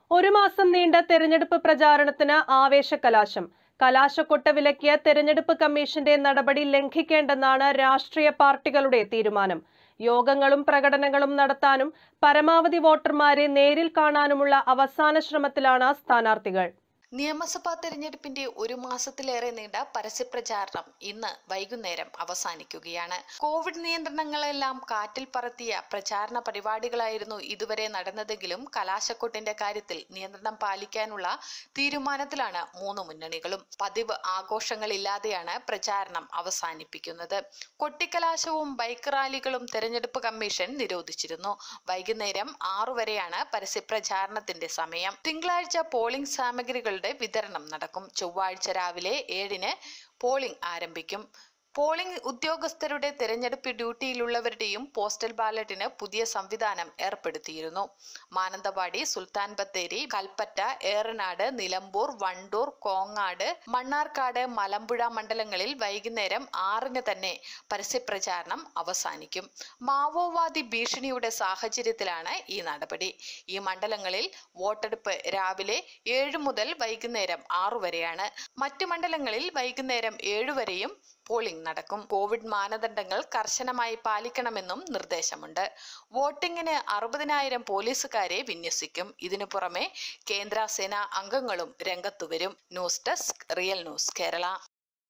ഒരു മാസം നീണ്ട തെരഞ്ഞെടുപ്പ് പ്രചാരണത്തിന് ആവേശകലാശം കലാശക്കൊട്ട വിലക്കിയ തെരഞ്ഞെടുപ്പ് കമ്മീഷന്റെ നടപടി ലംഘിക്കേണ്ടെന്നാണ് രാഷ്ട്രീയ പാർട്ടികളുടെ തീരുമാനം യോഗങ്ങളും പ്രകടനങ്ങളും നടത്താനും പരമാവധി വോട്ടർമാരെ നേരിൽ കാണാനുമുള്ള അവസാന ശ്രമത്തിലാണ് സ്ഥാനാർത്ഥികൾ നിയമസഭാ തെരഞ്ഞെടുപ്പിന്റെ ഒരു മാസത്തിലേറെ നീണ്ട പരസ്യപ്രചാരണം ഇന്ന് വൈകുന്നേരം അവസാനിക്കുകയാണ് കോവിഡ് നിയന്ത്രണങ്ങളെല്ലാം കാറ്റിൽ പറത്തിയ പ്രചാരണ പരിപാടികളായിരുന്നു ഇതുവരെ നടന്നതെങ്കിലും കലാശക്കൊട്ടിന്റെ കാര്യത്തിൽ നിയന്ത്രണം പാലിക്കാനുള്ള തീരുമാനത്തിലാണ് മൂന്ന് മുന്നണികളും പതിവ് ആഘോഷങ്ങളില്ലാതെയാണ് പ്രചാരണം അവസാനിപ്പിക്കുന്നത് കൊട്ടിക്കലാശവും ബൈക്ക് റാലികളും തെരഞ്ഞെടുപ്പ് കമ്മീഷൻ നിരോധിച്ചിരുന്നു വൈകുന്നേരം ആറു വരെയാണ് പരസ്യപ്രചാരണത്തിന്റെ സമയം തിങ്കളാഴ്ച പോളിംഗ് സാമഗ്രികളുടെ വിതരണം നടക്കും ചൊവ്വാഴ്ച രാവിലെ ഏഴിന് പോളിംഗ് ആരംഭിക്കും പോളിംഗ് ഉദ്യോഗസ്ഥരുടെ തെരഞ്ഞെടുപ്പ് ഡ്യൂട്ടിയിലുള്ളവരുടെയും പോസ്റ്റൽ ബാലറ്റിന് പുതിയ സംവിധാനം ഏർപ്പെടുത്തിയിരുന്നു മാനന്തവാടി സുൽത്താൻ ബത്തേരി കൽപ്പറ്റ ഏറനാട് നിലമ്പൂർ വണ്ടൂർ കോങ്ങാട് മണ്ണാർക്കാട് മലമ്പുഴ മണ്ഡലങ്ങളിൽ വൈകുന്നേരം ആറിന് തന്നെ പരസ്യപ്രചാരണം അവസാനിക്കും മാവോവാദി ഭീഷണിയുടെ സാഹചര്യത്തിലാണ് ഈ നടപടി ഈ മണ്ഡലങ്ങളിൽ വോട്ടെടുപ്പ് രാവിലെ ഏഴ് മുതൽ വൈകുന്നേരം ആറു വരെയാണ് മറ്റു മണ്ഡലങ്ങളിൽ വൈകുന്നേരം ഏഴു വരെയും പോളിംഗ് നടക്കും കോവിഡ് മാനദണ്ഡങ്ങൾ കർശനമായി പാലിക്കണമെന്നും നിർദ്ദേശമുണ്ട് വോട്ടിംഗിന് അറുപതിനായിരം പോലീസുകാരെ വിന്യസിക്കും ഇതിനു പുറമെ കേന്ദ്ര സേനാ അംഗങ്ങളും രംഗത്തുവരും news desk real news Kerala